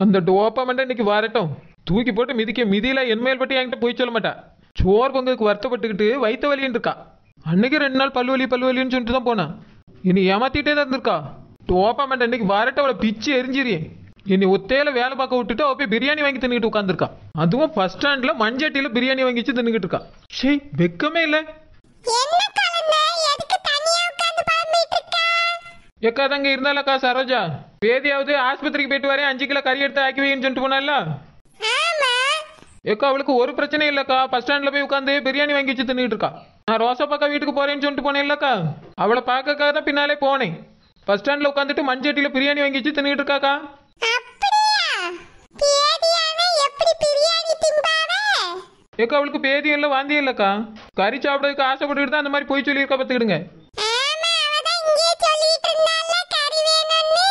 அந்த டோப்பமெண்ட் இன்னைக்கு வரட்டும் தூக்கி போட்டு மிதிக்க மிதியில என்மேல் பட்டு என்கிட்ட போய் சொல்ல மாட்டா சோறு பொங்குக்கு வருத்தப்பட்டுக்கிட்டு வயிற்று வலின்னு இருக்கா அன்னைக்கு ரெண்டு நாள் பல்வலி பல்வலின்னு சொல்லிட்டு தான் போனான் இனி ஏமாத்திட்டே தான் இருந்திருக்கா டோப்பமெண்ட் இன்னைக்கு வரட்டும் அவளை பிச்சு எரிஞ்சிரியே இனி ஒத்தையில வேலை பார்க்க விட்டுட்டு அவ போய் பிரியாணி வாங்கி தின்னுட்டு உட்காந்துருக்கா அதுவும் பஸ் ஸ்டாண்ட்ல மஞ்சட்டியில பிரியாணி வாங்கி வச்சு தின்னுக்கிட்டு இருக்கா ஷே வெக்கமே இல்லை என்ன குழந்தை எதுக்கு தனியா உட்கார்ந்து புலம்பிட்டு இருக்க எக்கா தங்க இருந்தாலக்கா சரோஜா பேதியாவது ஆஸ்பத்திரிக்கு போயிட்டு வரேன் அஞ்சு கிலோ கறி எடுத்து ஆக்கி வைன்னு சொல்லிட்டு போனால ஆமா எக்கா அவளுக்கு ஒரு பிரச்சனையும் இல்லக்கா பஸ் ஸ்டாண்ட்ல போய் உட்காந்து பிரியாணி வாங்கி வச்சு தின்னுட்டு இருக்கா நான் ரோசப்பாக்கா வீட்டுக்கு போறேன்னு சொல்லிட்டு போனேன் இல்லக்கா அவளை பார்க்கக்காக தான் பின்னாலே போனேன் பஸ் ஸ்டாண்ட்ல உட்காந்துட்டு மஞ்சட்டில பிரியாணி வாங்கி வச்சு தின்னுட்டு இருக்காக்கா அப்படியா பேதியான எப்படி பிரியாணி திம்பாவே எக்கா அவளுக்கு பேதியும் இல்லை வாந்தியும் இல்லக்கா கறி சாப்பிடறதுக்கு ஆசைப்பட்டுக்கிட்டு தான் அந்த மாதிரி போய் சொல்லியிருக்கா பார்த்துக்கிடுங்க ஆமா அவதான் இங்கே சொல்லிட்டு இருந்தால கறி வேணும்னு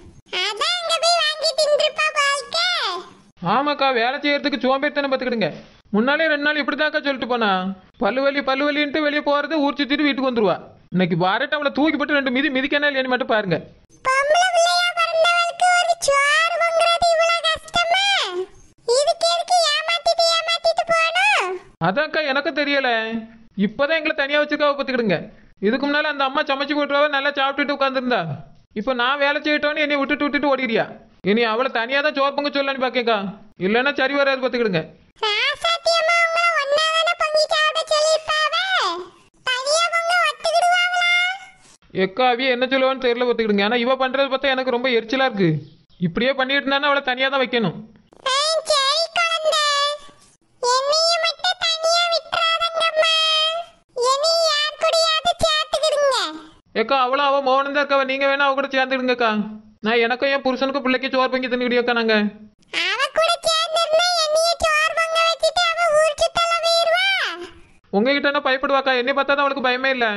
அதான் அங்க போய் வாங்கி தின்றுப்பா வாழ்க்கை ஆமாக்கா வேலை செய்யறதுக்கு சோம்பேறித்தனம் பார்த்துக்கிடுங்க முன்னாலே ரெண்டு நாள் இப்படிதாக்கா சொல்லிட்டு போனா பல்லு வலி பல்லு வலின்ட்டு வெளியே போறது ஊர் சுத்திட்டு வீட்டுக்கு வந்துருவா இன்னைக்கு வாரட்டு அவளை தூக்கி போட்டு ரெண்டு மிதி மிதிக்கனா இல்லையான்னு மட்டும் பாருங்க பொம்பளை பிள்ளையா பிறந்தவளுக்கு ஒரு சோறு பொங்குறது இவ்வளவு கஷ்டமா இதுக்கு எதுக்கு ஏமாத்திட்டு ஏமாத்திட்டு போகணும் அதான்க்கா எனக்கும் தெரியல இப்பதான் எங்களை தனியா வச்சிருக்காவ பார்த்துக்கிடுங்க இதுக்கு முன்னால அந்த அம்மா சமைச்சு போட்டுருவா நல்லா சாப்பிட்டுட்டு உட்காந்துருந்தா இப்போ நான் வேலை செய்யட்டோன்னு என்னை விட்டுட்டு விட்டுட்டு ஓடிடுறியா இனி அவளை தனியா தான் சோறு பொங்க சொல்லலான்னு பாக்கேக்கா இல்லைன்னா சரி வராது பார்த்துக்கிடுங்க ராசாத்தியம்மா உங்களை ஒன்னாதானே பொங்கி சாப்பிட சொல்லியிருப்பாவே தனியா பொங்க ஒத்துக்கிடுவாங்களா எக்கா அவிய என்ன சொல்லுவான்னு தெரியல பார்த்துக்கிடுங்க ஆனா இவ பண்றது பார்த்தா எனக்கு ரொம்ப எரிச்சலா இருக்கு இப்படியே பண்ணிட்டு இருந்தா அவளை தனியா தான் வைக்கணும் ஆ, சரி குழந்தை என்னையும் மட்டும் தனியா விட்டுறாதங்கம்மா என்னையும் யார் கூடயாவது சேர்த்துக்கிடுங்க ஏக்கா அவளும் அவ மௌனம் தான் இருக்கவ நீங்க வேணா அவ கூட சேர்ந்துடுங்கக்கா நான் எனக்கும் என் புருஷனுக்கும் பிள்ளைக்கு சோறு பொங்கி தின்னுக்கிடியோக்கா நாங்க அவ கூட சேர்ந்திருந்தா என்னைய சோறு பொங்க வச்சுட்டு அவ ஊர் சுத்தல போயிருவா உங்ககிட்ட என்ன பயப்படுவாக்கா என்னை பார்த்தா தான் அவளுக்கு பயமே இல்லை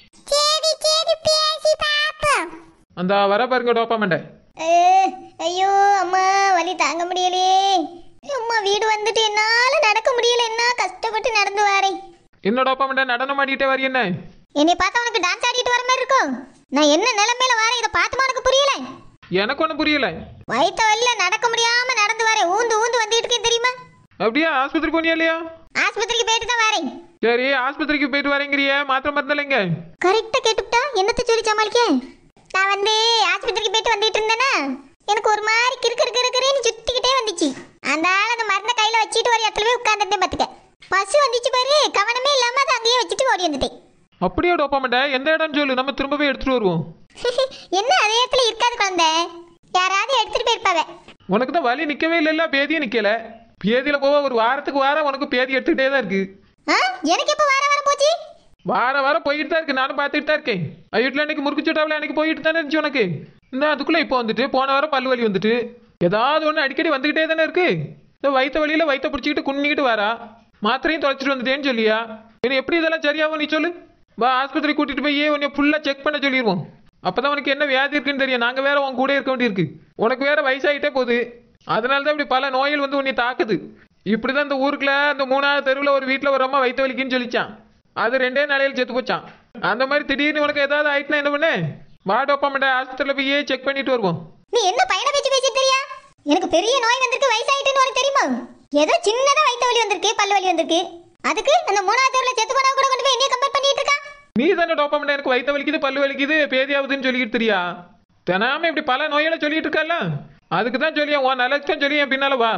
சரி சரி பேசி பாப்போம் அந்த வர பாருங்க டோப்பாமண்டை அஹ், ஐயோ அம்மா வலி தாங்க முடியலையே அம்மா வீடு வந்துட்டு என்னால நடக்க முடியல என்ன கஷ்டப்பட்டு நடந்து வரேன் என்ன டோப்பாமண்டை நடனம் ஆடிட்டே வரி என்ன என்னை பார்த்தா உனக்கு டான்ஸ் ஆடிட்டு வர மாதிரி இருக்கும் நான் என்ன நிலைமையில வரேன் இதை பார்த்துமா உனக்கு புரியல எனக்கு ஒன்றும் புரியல வயிற்று வலியில நடக்க முடியாம நடந்து வரேன் ஊந்து ஊந்து வந்துட்டு இருக்கேன் தெரியுமா அப்படியா ஆஸ்பத்திரி போனியா இல்லையா ஆஸ்பத்திரிக்கு போயிட்டு தான் வரேன் சரி ஆஸ்பத்திரிக்கு போயிட்டு வரேங்கிறிய மாத்திரை மருந்தலைங்க கரெக்டா கேட்டுவிட்டா என்னத்த சொல்லி சமாளிக்க நான் வந்து ஆஸ்பத்திரிக்கு போயிட்டு வந்துட்டு இருந்தேனா எனக்கு ஒரு மாதிரி கிறுக்கு கிறுக்கு கிறுக்குன்னு சுத்திக்கிட்டே வந்துச்சு அந்த ஆள் அந்த மருந்தை கையில வச்சுட்டு ஒரு இடத்துல போய் உட்காந்துட்டேன் பாத்துக்க பசு வந்துச்சு பாரு கவனமே இல்லாம அதை அங்கேயே வச்சுட்டு ஓடி வந்துட்டேன் அப்படியா டோப்பாமண்டை எந்த இடம்னு சொல்லு நம்ம திரும்ப போய் எடுத்துட்டு வருவோம் என்ன அதே இடத்துல இருக்காது குழந்தை யாராவது எடுத்துட்டு போயிருப்பாங்க உனக்கு தான் வலி நிக்கவே இல்லைல்ல பேதியே நிக்கல பேதியில போக ஒரு வாரத்துக்கு வாரம் உனக்கு பேதி எடுத்துக்கிட்டே தான் இருக்கு ஆ எனக்கு எப்போ வார வாரம் போச்சு வார வாரம் போயிட்டு தான் இருக்கு நானும் பார்த்துட்டு தான் இருக்கேன் வீட்டில் அன்னைக்கு முறுக்கு சுட்டாவில் அன்னைக்கு போயிட்டு தானே இருந்துச்சு உனக்கு இன்னும் அதுக்குள்ள இப்போ வந்துட்டு போன வாரம் பல்லு வலி வந்துட்டு ஏதாவது ஒன்று அடிக்கடி வந்துகிட்டே தானே இருக்கு இந்த வயிற்று வலியில வயிற்ற பிடிச்சிக்கிட்டு குனிக்கிட்டு வரா மாத்திரையும் தொலைச்சிட்டு வந்துட்டேன்னு சொல்லியா இனி எப்படி இதெல்லாம் சரியாகும் நீ சொல்லு வா ஆஸ்பத்திரி கூட்டிட்டு போய் உன்னை ஃபுல்லாக செக் பண்ண சொல்லிடுவோம் அப்பதான் உனக்கு என்ன வியாதி இருக்குன்னு தெரியும் நாங்க வேற உன் கூட இருக்க வேண்டியிருக்கு உனக்கு வேற வயசாயிட்டே போகுது அதனால தான் இப்படி பல நோய்கள் வந்து உன்னை தாக்குது இப்படிதான் இந்த ஊருக்குள்ள இந்த மூணாவது தெருவில் ஒரு வீட்டில் ஒரு அம்மா வயிற்று வலிக்குன்னு சொல்லிச்சான் அது ரெண்டே நாளையில் செத்து போச்சான் அந்த மாதிரி திடீர்னு உனக்கு ஏதாவது ஆயிட்டுனா என்ன பண்ணு வா டோப்பாமட்ட ஆஸ்பத்திரியில் போய் செக் பண்ணிட்டு வருவோம் நீ என்ன பையனை பேச்சு பேசிட்டு தெரியா எனக்கு பெரிய நோய் வந்திருக்கு வயசாயிட்டுன்னு உனக்கு தெரியுமா ஏதோ சின்னதா வயிற்று வலி வந்திருக்கு பல்லு வலி வந்திருக்கு அதுக்கு அந்த மூணாவது தெருல செத்து போனா கூட கொண்டு போய் என்னைய கம்பேர் பண்ணிட்டு இருக்கா நீ தானே டோப்பாமட்ட எனக்கு வயிற்று வலிக்குது பல்லு வலிக்குது பேதியாகுதுன்னு சொல்லிட்டு தெரியா தினாம இப்படி பல நோய்களை சொல்லிட்டு இருக்கல அதுக்கு தான் சொல்லியேன் உன் நல்லதுக்கு தான் சொல்லி என் பின்னால வா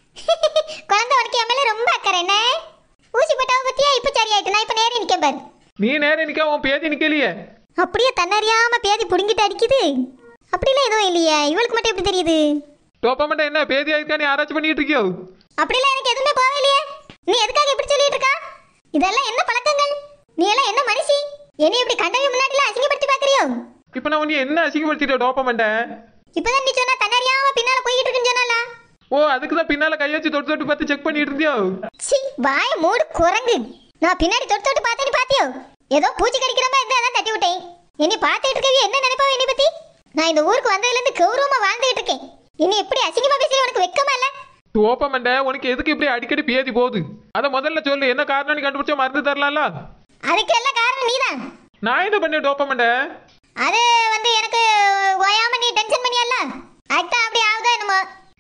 குழந்தை உனக்கு என் மேல ரொம்ப அக்கறை என்ன ஊசி போட்டாவ பத்தியா இப்ப சரியாயிட்டு நான் இப்ப நேரே நிக்க பாரு நீ நேரம் நிக்க உன் பேதி நிக்கலையே அப்படியே தன்னறியாம பேதி புடுங்கிட்டு அடிக்குது அப்படிலாம் எதுவும் இல்லையே இவளுக்கு மட்டும் எப்படி தெரியுது டோப்பாமட்ட என்ன பேதி ஆயிருக்கா நீ ஆராய்ச்சி பண்ணிட்டு இருக்கியோ அப்படிலாம் எனக்கு எதுவுமே போவே இல்லையே நீ எதுக்காக இப்படி சொல்லிட்டு இருக்கா இதெல்லாம் என்ன பழக்கங்கள் நீ எல்லாம் என்ன மனுஷி என்னை இப்படி கண்டவி முன்னாடிலாம் அசிங்கப்படுத்தி பாக்குறியோ இப்போ நான் உன்னை என்ன அசிங்கப்படுத்திட்ட டோப்பாமட்ட இப்பதான் நீ சொன்னா தன்னறியாம பின்னால போயிட்டு இருக்குன்னு சொன்னாலா ஓ அதுக்கு தான் பின்னால கையை வச்சு தொட்டு தொட்டு பார்த்து செக் பண்ணிட்டு இருந்தியோ சி வாய மூடு குரங்கு நான் பின்னாடி தொட்டு தொட்டு பார்த்தேன்னு பாத்தியோ ஏதோ பூச்சி கடிக்கிற மாதிரி இருந்தா அதான் தட்டி விட்டேன் என்னை பார்த்துட்டு இருக்கவே என்ன நினைப்பாவ என்னை பத்தி நான் இந்த ஊருக்கு வந்ததுல இருந்து கௌரவமா வாழ்ந்துகிட்டு இருக்கேன் இனி எப்படி அசிங்கமா பேசி உனக்கு வெக்கமா இல்ல டோப்பாமண்ட உனக்கு எதுக்கு இப்படி அடிக்கடி பேதி போகுது அதை முதல்ல சொல்லு என்ன காரணம் நீ கண்டுபிடிச்சா மருந்து தரலாம்ல அதுக்கு எல்லாம் காரணம் நீதான் நான் என்ன பண்ணேன் டோப்பாமண்ட அது வந்து எனக்கு ஓயாம நீ டென்ஷன் பண்ணியல்ல அதுதான் அப்படி ஆகுதா என்னமோ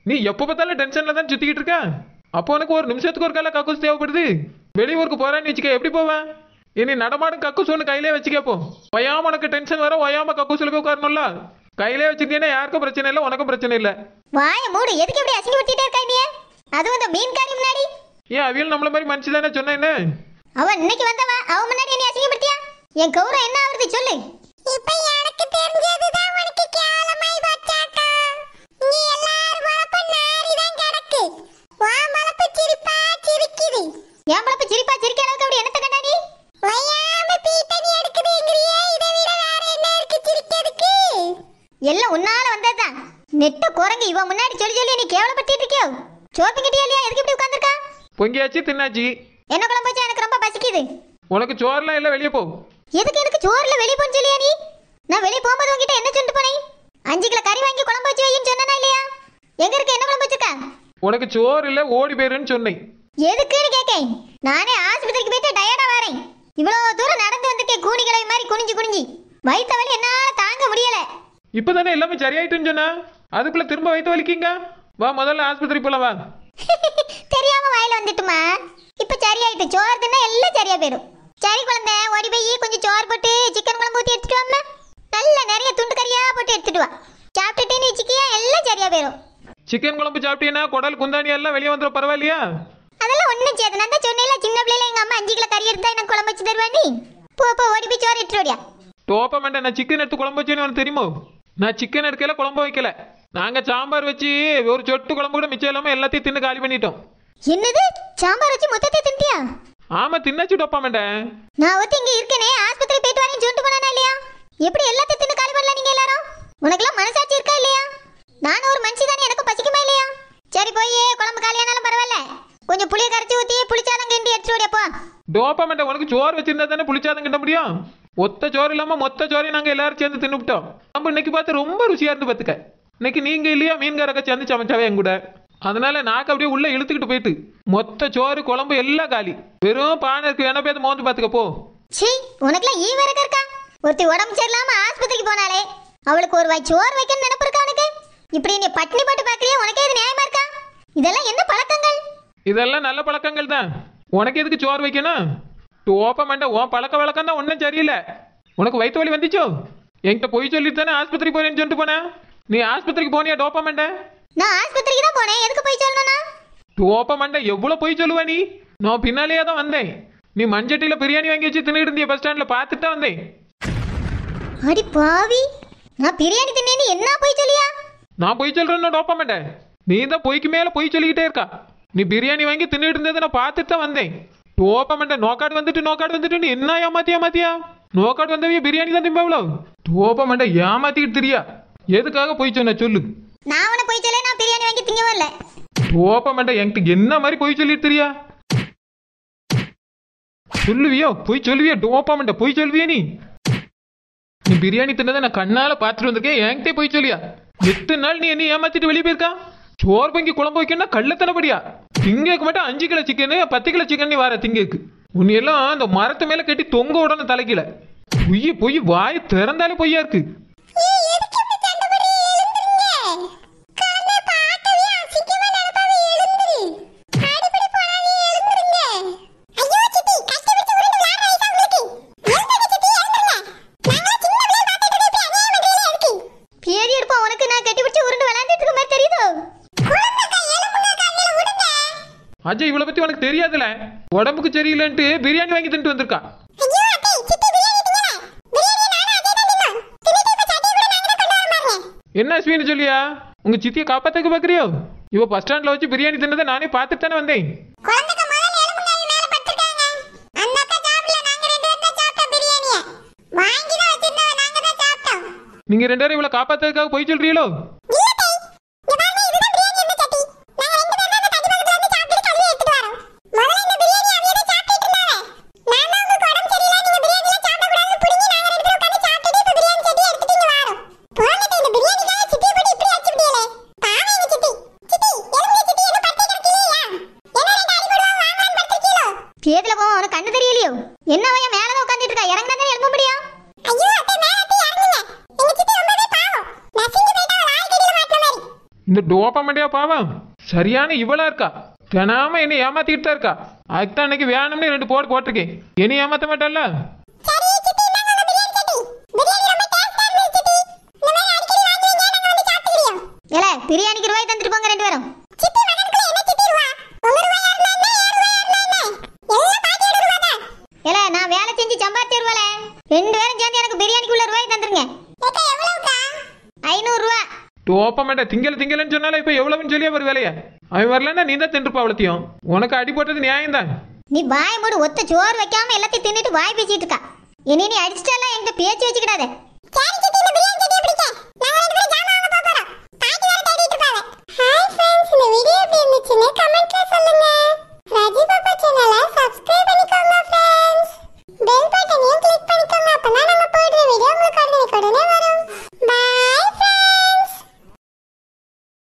நீ எப்போ பார்த்தாலும் டென்ஷன்ல தான் சுத்திக்கிட்டு இருக்க அப்போ உனக்கு ஒரு நிமிஷத்துக்கு ஒரு கால கக்கூஸ் தேவைப்படுது வெளியூருக்கு போறேன்னு வச்சுக்க எப்படி போவேன் இனி நடமாடும் கக்கூஸ் ஒன்று கையிலே வச்சுக்கப்போ ஒயாம உனக்கு டென்ஷன் வர ஒயாம கக்கூஸ்ல போய் உட்காரணும்ல கையிலே வச்சிருந்தீங்கன்னா யாருக்கும் பிரச்சனை இல்லை உனக்கும் பிரச்சனை இல்லை வாய மூடு எதுக்கு இப்படி அசிங்கப்படுத்திட்டே இருக்கா நீ அதுவும் அந்த மீன்காரி முன்னாடி ஏன் அவியல் நம்மள மாதிரி மனுஷி தானே சொன்னேன்னு அவன் இன்னைக்கு வந்தவ அவ முன்னாடி என்ன அசிங்கப்படுத்தியா என் கௌரவம் என்ன ஆகுறது சொல்லு இப்ப எனக்கு தெரிஞ்சதுதான் உனக்கு கேவலமாய் வச்சாக்கா நீ எல்லாரும் வளப்ப நாரிதான் கிடக்கு உன் வளப்பு சிரிப்பா சிரிக்குது என் பழப்பு சிரிப்பா சிரிக்க அளவுக்கு அப்படி என்னத்த கண்டா நீ ஒய்யாம பீத்தனி எடுக்குதுங்கிறியே இதை விட வேற என்ன இருக்கு சிரிக்கிறதுக்கு எல்லாம் உன்னால வந்ததுதான் நெட்ட குரங்கு இவ முன்னாடி சொல்லி சொல்லி நீ கேவலப்படுத்திட்டு இருக்கியோ சோப்பிங்கிட்டே இல்லையா எதுக்கு இப்படி உட்காந்துருக்கா பொங்கியாச்சு தின்னாச்சு என்ன குழம்பு வச்சா எனக்கு ரொம்ப பசிக்குது உனக்கு சோறுலாம் இல்லை வெளியே போ எதுக்கு எனக்கு சோறுல வெளிய போன்னு சொல்லியா நீ நான் வெளிய போகும்போது உன்கிட்ட என்ன சொல்லிட்டு போனேன் அஞ்சு கிலோ கறி வாங்கி குழம்பு வச்சு வையின்னு சொன்னா இல்லையா எங்க இருக்கு என்ன குழம்பு வச்சிருக்கா உனக்கு சோறு இல்லை ஓடி போயிருன்னு சொன்னேன் எதுக்குன்னு கேக்கேன் நானே ஆஸ்பத்திரிக்கு போயிட்டு டயர்டா வரேன் இவ்வளவு தூரம் நடந்து வந்திருக்கேன் கூனி கிளவி மாதிரி குனிஞ்சு குனிஞ்சு வயித்த வலி என்னால தாங்க முடியல இப்பதானே எல்லாமே சரியாயிட்டுன்னு சொன்னா அதுக்குள்ள திரும்ப வயிற்று வலிக்கீங்க வா முதல்ல ஆஸ்பத்திரி போலாம் வா தெரியாம வாயில வந்துட்டுமா இப்ப சரியாயிட்டு சோறு தின்னா எல்லாம் சரியா போயிடும் சரி குழந்தை ஓடி போய் கொஞ்சம் சோறு போட்டு சிக்கன் குழம்பு ஊத்தி எடுத்துட்டு வாம்மா நல்ல நிறைய துண்டு கறியா போட்டு எடுத்துட்டு வா சாப்பிட்டுட்டேன்னு வச்சுக்கியா எல்லாம் சரியா போயிடும் சிக்கன் குழம்பு சாப்பிட்டீங்கன்னா குடல் குந்தாணி எல்லாம் வெளியே வந்துடும் பரவாயில்லையா அதெல்லாம் ஒண்ணும் செய்யாது நான் தான் சொன்னேன்ல சின்ன பிள்ளைல எங்க அம்மா அஞ்சு கிலோ கறி எடுத்தா எனக்கு குழம்பு வச்சு தருவா நீ போ போ ஓடி போய் சோறு எடுத்துட்டு ஓடியா டோப்ப மாட்டேன் நான் சிக்கன் எடுத்து குழம்பு வச்சேன்னு உனக்கு தெரியுமோ நான் சிக்கன் எடுக்கல குழம்பு வைக்கல நாங்க சாம்பார் வச்சு ஒரு சொட்டு குழம்பு கூட மிச்சம் இல்லாம எல்லாத்தையும் தின்னு காலி பண்ணிட்டோம் என்னது சாம்பார் வச்சு மொத்தத்தை தின்ட்டியா ஆமா தின்னாச்சு டோப்பா மாட்டேன் நான் ஒருத்தி இங்க இருக்கேனே ஆஸ்பத்திரி போயிட்டு வரேன்னு சொல்லிட்டு போனா இல்லையா எப்படி எல்லாத்தையும் தின்னு காலி பண்ணலாம் நீங்க எல்லாரும் உனக்கெல்லாம் மனசாட்சி இருக்கா இல்லையா நானும் ஒரு மனுஷி தானே எனக்கு பசிக்குமா இல்லையா சரி போய் குழம்பு காலியானாலும் பரவாயில்ல கொஞ்சம் புளிய கரைச்சி ஊத்தி புளிச்சாதம் கிண்டி எடுத்துட்டு ஓடியா போ டோப்பா மாட்டேன் உனக்கு சோறு வச்சிருந்தா தானே புளிச்சாதம் கிட்ட முடியும் ஒத்த சோறு இல்லாம மொத்த சோறையும் நாங்க எல்லாரும் சேர்ந்து தின்னுவிட்டோம் நம்ம இன்னைக்கு பார்த்து ரொம்ப ருசியா இருந்து பாத்துக்க இன்னைக்கு நீங்க இல்லையா மீன்காரக்க சேர்ந்து சமைச்சாவே என் கூட அதனால நாக்கு அப்படியே உள்ள இழுத்துக்கிட்டு போயிட்டு மொத்த சோறு குழம்பு எல்லாம் காலி வெறும் பானை இருக்கு வேணா போய் மோந்து பாத்துக்க போ சீ உனக்குலாம் ஈ வரக்க இருக்கா ஒருத்தி உடம்பு சரியில்லாம ஆஸ்பத்திரிக்கு போனாலே அவளுக்கு ஒரு வாய் சோறு வைக்கணும் நினைப்பு இருக்கா உனக்கு இப்படி நீ பட்டினி போட்டு பாக்குறியா உனக்கே இது நியாயமா இருக்கா இதெல்லாம் என்ன பழக்கங்கள் இதெல்லாம் நல்ல பழக்கங்கள் தான் உனக்கு எதுக்கு சோறு வைக்கணும் டோப்ப மாட்டேன் உன் பழக்க வழக்கம் தான் ஒன்றும் சரியில்லை உனக்கு வயிற்று வலி வந்துச்சோ என்கிட்ட போய் சொல்லிட்டு தானே ஆஸ்பத்திரி போறேன்னு சொல்லிட்டு போனேன் நீ ஆஸ்பத்திரிக்கு போனியா டோப்ப மாட்டேன் நான் ஆஸ்பத்திரிக்கு தான் போனேன் எதுக்கு போய் சொல்லணும்னா டோப்ப மாட்டேன் எவ்வளோ போய் சொல்லுவ நீ நான் பின்னாலேயே தான் வந்தேன் நீ மஞ்சட்டியில் பிரியாணி வாங்கி வச்சு தின்னுட்டு இருந்திய பஸ் ஸ்டாண்டில் பார்த்துட்டு தான் வந்தேன் அடி பாவி நான் பிரியாணி தின்னேன்னு என்ன போய் சொல்லியா நான் போய் சொல்றேன்னு டோப்ப மாட்டேன் நீ தான் பொய்க்கு மேலே பொய் சொல்லிக்கிட்டே இருக்கா நீ பிரியாணி வாங்கி தின்னுட்டு இருந்ததை நான் பார்த்துட்டு தான் வந்தேன் டோப்ப மாட்டேன் நோக்காடு வந்துட்டு நோக்காடு வந்துட்டு நீ என்ன ஏமாத்தியா மாத்தியா நோக்காடு வந்தவிய பிரியாணி தான் திம்பாவளோ டோப்ப மாட்டேன் ஏமாத்திக்கிட்டு தெரியா எதுக்காக போய் சொன்ன சொல்லு நான் உன போய் சொல்ல நான் பிரியாணி வாங்கி திங்க வரல டோப்ப மாட்டேன் என்கிட்ட என்ன மாதிரி போய் சொல்லிட்டு தெரியா சொல்லுவியோ போய் சொல்லுவியா டோப்பா மாட்டேன் போய் சொல்லுவியா நீ நீ பிரியாணி தின்னதை நான் கண்ணால பார்த்துட்டு வந்திருக்கேன் என்கிட்ட போய் சொல்லியா எத்தனை நாள் நீ என்ன ஏமாத்திட்டு வெளியே போயிருக்கா சோறு பொங்கி குழம்பு வைக்கணும்னா கள்ளத்தனப்படியா திங்கக்கு மட்டும் அஞ்சு கிலோ சிக்கனு பத்து கிலோ சிக்கன் நீ வர திங்கக்கு உன்னை எல்லாம் அந்த மரத்து மேல கட்டி தொங்க விடணும் தலைக்கீழ பொய் பொய் வாய் திறந்தாலே பொய்யா இருக்கு ஏய், எதுக்கு இப்படி சண்டை போட்டு எழுந்துருங்க? கண்ணை பார்க்கவே அசிங்கமா நினைப்பாவே எழுந்துரு. அடிப்படி போடாதே எழுந்துருங்க. ஐயோ, சித்தி, கஷ்டப்பட்டு உருண்டு விளையாடுற வயசா உங்களுக்கு? எழுந்துருங்க சித்தி, எழுந்துருங்க. நாங்களாம் சின்ன பிள்ளைய பார்த்துட்டு இப்படி அநியாயம் பண்றீங்களே எதுக்கு? பேரி எடுப்போம் உனக்கு நான் கட்டி பிடிச்சி உருண்டு விளையாண்டுட்டு இருக்க மாதிரி தெரியுதோ குழந்தைக்கா, எலும்புங்க, கண்ணுல விடுங்க. அஜய் இவளை பத்தி உனக்கு தெரியாதுல உடம்புக்கு சரியில்லைன்ட்டு பிரியாணி வாங்கி தின்ட்டு வந்திருக்கா ஐயோ, அத்தை, சித்தி பிரியாணி திங்கல. பிரியாணியை நானும் அஜய் தான் தின்னோம். தின்னுட்டு இப்ப சட்டையை கூட நாங்க தான் கொண்டு வரோம் பாருங்க. என்ன அஸ்வின்னு சொல்லியா உங்க சித்தியை காப்பாத்துக்க பாக்குறியோ இவ பஸ் ஸ்டாண்ட்ல வச்சு பிரியாணி தின்னதை நானே பார்த்துட்டு தானே வந்தேன் குழந்தைக்கு முதல்ல எலும்புங்க மேல படுத்திருக்காங்க. அந்த அக்கா சாப்பிடல, நாங்க ரெண்டு பேரும் தான் சாப்பிட்டோம் பிரியாணியை. வாங்கி தான் வச்சிருந்தோம், நாங்க தான் சாப்பிட்டோம். நீங்க ரெண்டு பேரும் இவளை காப்பாத்துறதுக்காக போய் சொல்றீங்களோ இல்ல டேய், இங்க பாருங்க, இதுதான் பிரியாணி இருந்த சட்டி. நாங்க ரெண்டு பேரும் தான் அந்த சட்டி பக்கத்துல இருந்து சாப்பிட்டுட்டு கழுவி எடுத்துட்டு வரோம். முதல்ல இந்த பிரியாணி அவிய தான் சாப்பிட்டுட்டு இருந்தாங்க. நான் தான் உங்களுக்கு உடம்பு சரியில்லை, நீங்க பிரியாணிலாம் சாப்பிடக்கூடாதுன்னு புடுங்கி நாங்க ரெண்டு பேரும் உட்கார்ந்து சாப்பிட்டுட்டு இப்ப பிரியாணி சட்டியை எடுத்துட்டு இங்க வாரோம். போங்க டேய், இந்த பிரியாணிக்காக சித்தியை போட்டு இப்படி அடிச்சுப்புட்டீங்களே. பாவம் எங்க சித்தி. சித்தி, எலும்புங்க சித்தி, என்ன படுத்தே கிடக்கலையா? என்ன ரெண்டு அடி போடுவோம், வாங்கலான்னு படுத்திருக்கீங்களோ? பேத்துல போவோம் உனக்கு கண்ணு தெரியலையோ என்ன வையா மேல தான் உட்காந்துட்டு இருக்கா இறங்கினா தான் எழும்ப முடியும் ஐயோ, அத்தை, மேல அத்தை, இறங்குங்க. எங்க சித்தி ரொம்பவே பாவம். நசுங்கி போயிட்டா, ஒரு ஆள் கடியில மாட்டின மாதிரி. இந்த டோப்பமண்டியா பாவம் சரியான இவளா இருக்கா தினாம என்ன ஏமாத்திட்டு தான் இருக்கா அதுக்கு தான் அன்னைக்கு வேணும்னு ரெண்டு போடு போட்டிருக்கேன் என்னை ஏமாத்த மாட்டால சரி சித்தி இந்தாங்க உங்க பிரியாணி சட்டி பிரியாணி ரொம்ப டேஸ்டா இருந்துச்சு சித்தி இந்த மாதிரி அடிக்கடி வாங்கி வைங்க நாங்க வந்து சாப்பிட்டுக்கிறோம் ஏல பிரியாணிக்கு ரூபாய் தந்துட்டு போங்க ரெண்டு பேரும் சித்தி மகனுக்குள்ள என்ன சித்தி ரூபா உங்க ரூபாயா இருந்தா என்ன ஏழு ரூபாயா இருந்தா என்ன எல்லாம் பாட்டியோட ரூபா தான் ஏல நான் வேலை செஞ்சு சம்பாதிச்சு வருவாளே ரெண்டு பேரும் சேர்ந்து எனக்கு பிரியாணிக்குள்ள ரூபாய் தந்துருங்க ஏக்கா எவ்வளவுக்கா ஐநூறுரூவா டோப்பமண்டா திங்கல திங்கலன்னு சொன்னால இப்ப எவ்வளவுன்னு சொல்லி அவர் வேலைய அவன் வரலன்னா நீ தான் தின்றுப்பா அவ்வளோத்தையும் உனக்கு அடி போட்டது நியாயம் தான் நீ வாய் மூடு ஒத்த சோறு வைக்காம எல்லாத்தையும் தின்னுட்டு வாய் பேசிட்டு இருக்கா இனி நீ அடிச்சிட்டாலாம் என்கிட்ட பேச்சு வச்சுக்கிடாத சரி சித்தி இந்த பிரியாணி சட்டியை பிடிக்க நாங்க ரெண்டு பேரும்